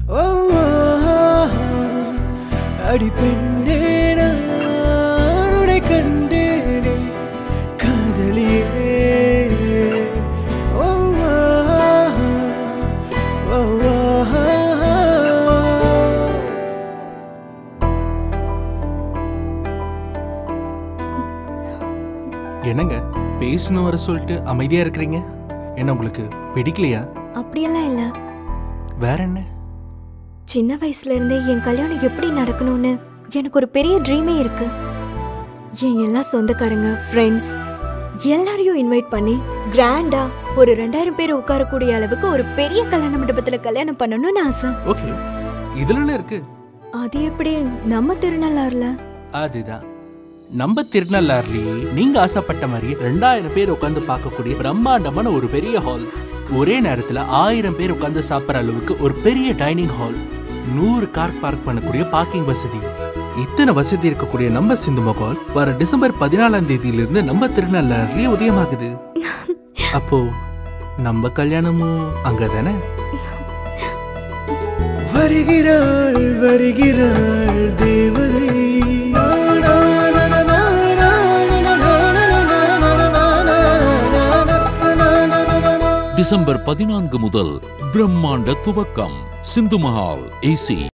ஓ அடி பெண்ணே நான் உன்னை கண்டேனே காதலியே ஓ ஓ என்னங்க பேசணும் வர சொல்லிட்டு அமைதியா இருக்கிறீங்க என்ன உங்களுக்கு பிடிக்கலையா அப்படியெல்லாம் இல்ல வேற என்ன சின்ன வயசுல இருந்தே என் கல்யாணம் எப்படி நடக்கணும்னு எனக்கு ஒரு பெரிய ட்ரீமே இருக்கு என் எல்லா சொந்தக்காரங்க ஃப்ரெண்ட்ஸ் எல்லாரையும் இன்வைட் பண்ணி கிராண்டா ஒரு ரெண்டாயிரம் பேர் உட்காரக்கூடிய அளவுக்கு ஒரு பெரிய கல்யாண மண்டபத்துல கல்யாணம் பண்ணணும்னு ஆசை ஓகே இதுல என்ன இருக்கு அது எப்படி நம்ம திருநள்ளாறுல அதுதான் நம்ம திருநள்ளாறுலயே நீங்க ஆசைப்பட்ட மாதிரி ரெண்டாயிரம் பேர் உட்காந்து பார்க்கக்கூடிய பிரம்மாண்டமான ஒரு பெரிய ஹால் ஒரே நேரத்துல ஆயிரம் பேர் உட்காந்து சாப்பிடுற அளவுக்கு ஒரு பெரிய டைனிங் ஹால் நூறு கார் பார்க் பண்ணக்கூடிய பார்க்கிங் வசதி இத்தனை வசதி இருக்கக்கூடிய நம்ம சிந்து மகால் வர டிசம்பர் பதினாலாம் தேதியிலிருந்து நம்ம திருநள்ளாறுலயே உதயமாகுது அப்போ நம்ம கல்யாணமும் அங்கதானே வருகிறாள் வருகிறாள் தேவதை டிசம்பர் பதினான்கு முதல் பிரம்மாண்ட துவக்கம் சிந்து மஹால் ஏசி